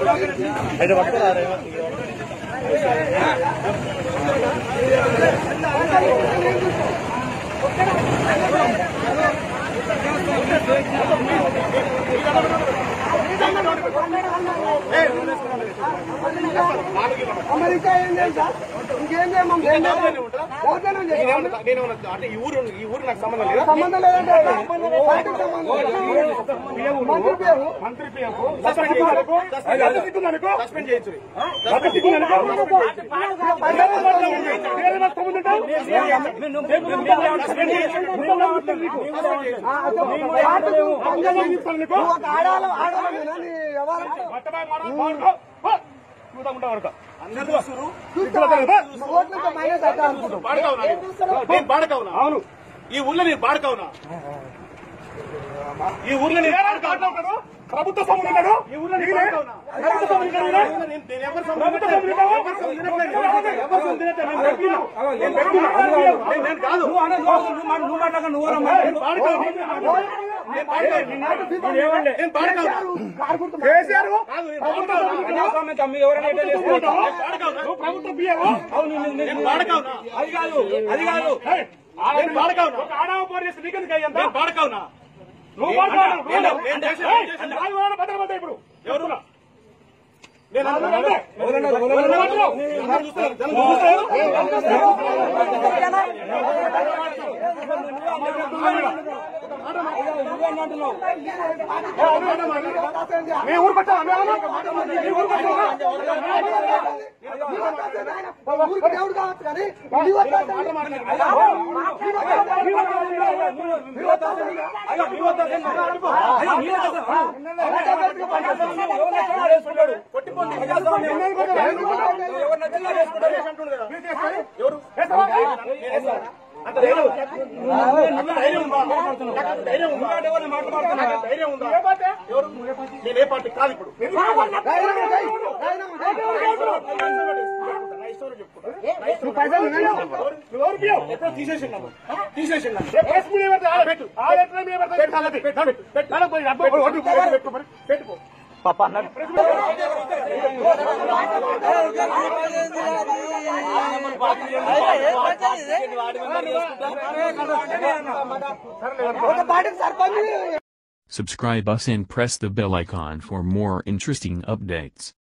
America ఏం తెలుసా ఇంకేం చేయమం భోజనం చేయాలి నేను అంటే ఈ ఊరు ఈ ఊరు నాకు సంబంధం లేదా సంబంధం లేదంటే పార్టీకి సంబంధం లేదు. మంత్రి పేరు మంత్రి పిఎఫ్ సస్పెండ్ చేయొచ్చు సస్పెండ్ చేయొచ్చు ఆ, అసలు పార్టీకి పంజాబ్ నువ్వు ఒక ఆడాల ఆడాలనేనా నీ వ్యవహారం అందరూ వస్తున్నారు చూస్తావా? ఓట్లతో మైనస్ అవుతా అనుకుంటావు బాడకావునా నేను బాడకావునా అవును ఈ ఊర్లో నేను బాడకావునా ఈ ఊర్లో నేను బాడకావునా ప్రభుత్వ సొమ్ము ఉన్నాడు ఈ ఊర్లో నేను బాడకావునా ప్రభుత్వ సొమ్ము ఉన్నాడు నేను నేను ఎవరి సొమ్ము ప్రభుత్వ సొమ్ము ఉన్నాడు ఎవరి సొమ్ము తినట్లేదు ఎవరి సొమ్ము తినట్లేదు నేను పెట్టుకున్నా నేను పెట్టుకున్నా నేను- నేను కాదు నేను బాడకావునా నేను బాడకావునా నేను బాడకావునా కేసీఆర్ కాదు నేను బాడకావునా బాడకావునా నువ్వు ప్రభుత్వ బియ్యం నేను బాడకావునా అది కాదు అది కాదు నేను బాడకావునా ఒక ఆడవ పోలీసు నీకెందుకు అయ్యంత నేను బాడకావునా నువ్వు బాడకావునా నేను చేసిన భద్రపడ్డా ఇప్పుడు ఎవరు నేను అందరూ మీ ఊరు పట్టా మీ ఊరు పట్టా ఊరికి దేవుడు కావచ్చు కానీ నీ వద్ద ఎవరు అంత ధైర్యం అంత ధైర్యం ఉందా నాకు ధైర్యం ఉందా నాకు ధైర్యం ఉందా ఎవరు నేను ఏ పార్టీ కాదు ఇప్పుడు ఎప్పుడో తీసేసిండు తీసేసిండు పెట్టు పెట్టు పెట్టుకో ఒక పార్టీకి sarpanch Subscribe us and press the bell icon for more interesting updates.